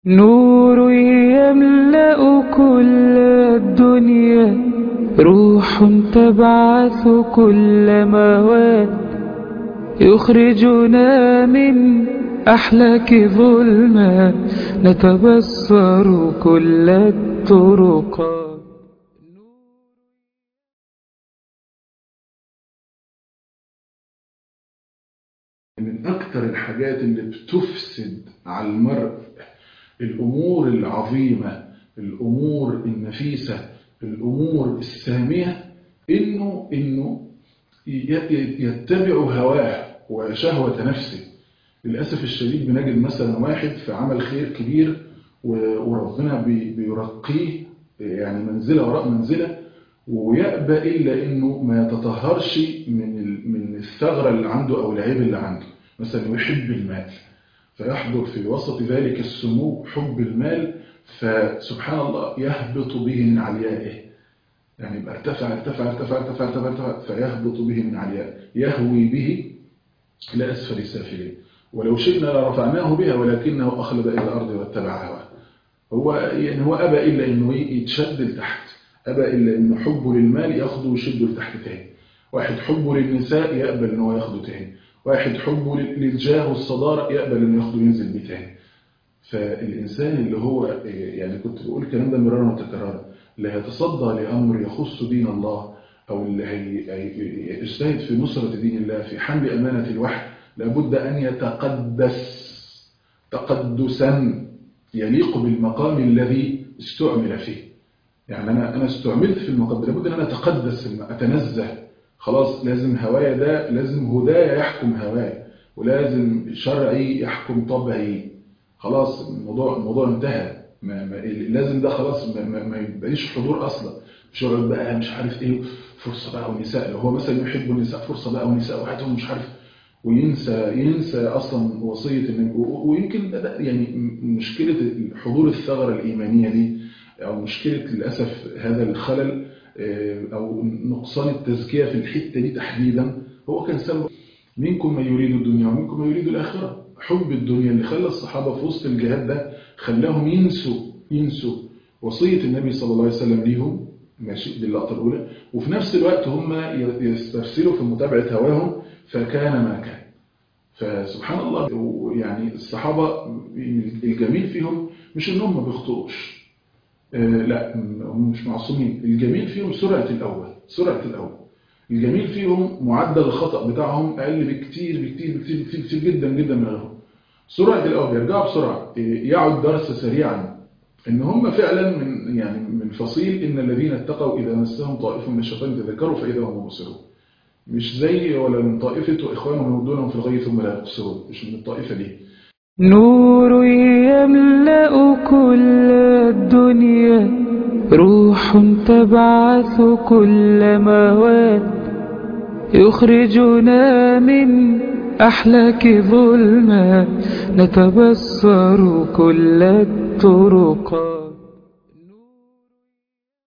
نور يملأ كل الدنيا روح تبعث كل مواد يخرجنا من أحلاك ظلمات نتبصر كل الطرقات من أكتر الحاجات اللي بتفسد على المرء الأمور العظيمة الأمور النفيسة الأمور السامية إنه إنه يتبع هواه وشهوة نفسه للأسف الشديد بنجد مثلا واحد في عمل خير كبير وربنا بيرقيه يعني منزلة وراء منزلة ويأبى إلا إنه ما يتطهرش من من الثغرة اللي عنده أو العيب اللي عنده مثلا يحب المال فيحضر في وسط ذلك السمو حب المال فسبحان الله يهبط به من عليائه يعني يبقى ارتفع ارتفع ارتفع ارتفع ارتفع, ارتفع فيهبط به من عليائه يهوي به إلى أسفل سافلين ولو شئنا لرفعناه بها ولكنه أخلد إلى الأرض واتبع هواه هو يعني هو أبى إلا إنه يتشد لتحت أبى إلا إنه حبه للمال ياخده ويشده لتحت تاني واحد حبه للنساء يقبل إنه ياخده تاني واحد حبه للجاه والصدارة يقبل إنه ياخده وينزل بيه تاني فالإنسان اللي هو يعني كنت بقول الكلام ده مرارا وتكرارا اللي هيتصدى لأمر يخص دين الله أو اللي هيجتهد في نصرة دين الله في حمل أمانة الوحي لابد أن يتقدس تقدسا يليق بالمقام الذي استعمل فيه يعني أنا أنا استعملت في المقام لابد أن أنا أتقدس أتنزه خلاص لازم هوايا ده لازم هدايا يحكم هوايا ولازم شرعي يحكم طبعي خلاص الموضوع الموضوع انتهى ما ما لازم ده خلاص ما, ما, ما يبقاش حضور اصلا مش يقعد بقى مش عارف ايه فرصه بقى والنساء لو هو مثلا يحب النساء فرصه بقى والنساء وحدهم مش عارف وينسى ينسى اصلا وصيه النبي ويمكن ده يعني مشكله حضور الثغره الايمانيه دي او مشكله للاسف هذا الخلل او نقصان التزكيه في الحته دي تحديدا هو كان سبب منكم من يريد الدنيا ومنكم من يريد الاخره حب الدنيا اللي خلى الصحابة في وسط الجهاد ده خلاهم ينسوا ينسوا وصية النبي صلى الله عليه وسلم ليهم ماشي دي اللقطة الأولى وفي نفس الوقت هم يسترسلوا في متابعة هواهم فكان ما كان فسبحان الله يعني الصحابة الجميل فيهم مش انهم ما بيخطئوش لا هم مش معصومين الجميل فيهم سرعة الأول سرعة الأول الجميل فيهم معدل الخطأ بتاعهم أقل بكتير بكتير بكتير بكتير, بكتير جدا جدا من غيرهم سرعة الأول بيرجعوا بسرعة يعوا الدرس سريعا إن هم فعلا من يعني من فصيل إن الذين اتقوا إذا مسهم طائف من الشيطان تذكروا فإذا هم مبصرون مش زي ولا من طائفة وإخوانهم يودونهم في الغي ثم لا يبصرون مش من الطائفة دي نور يملأ كل الدنيا روح تبعث كل مواد يخرجنا من أحلاك ظلمات نتبصر كل الطرقات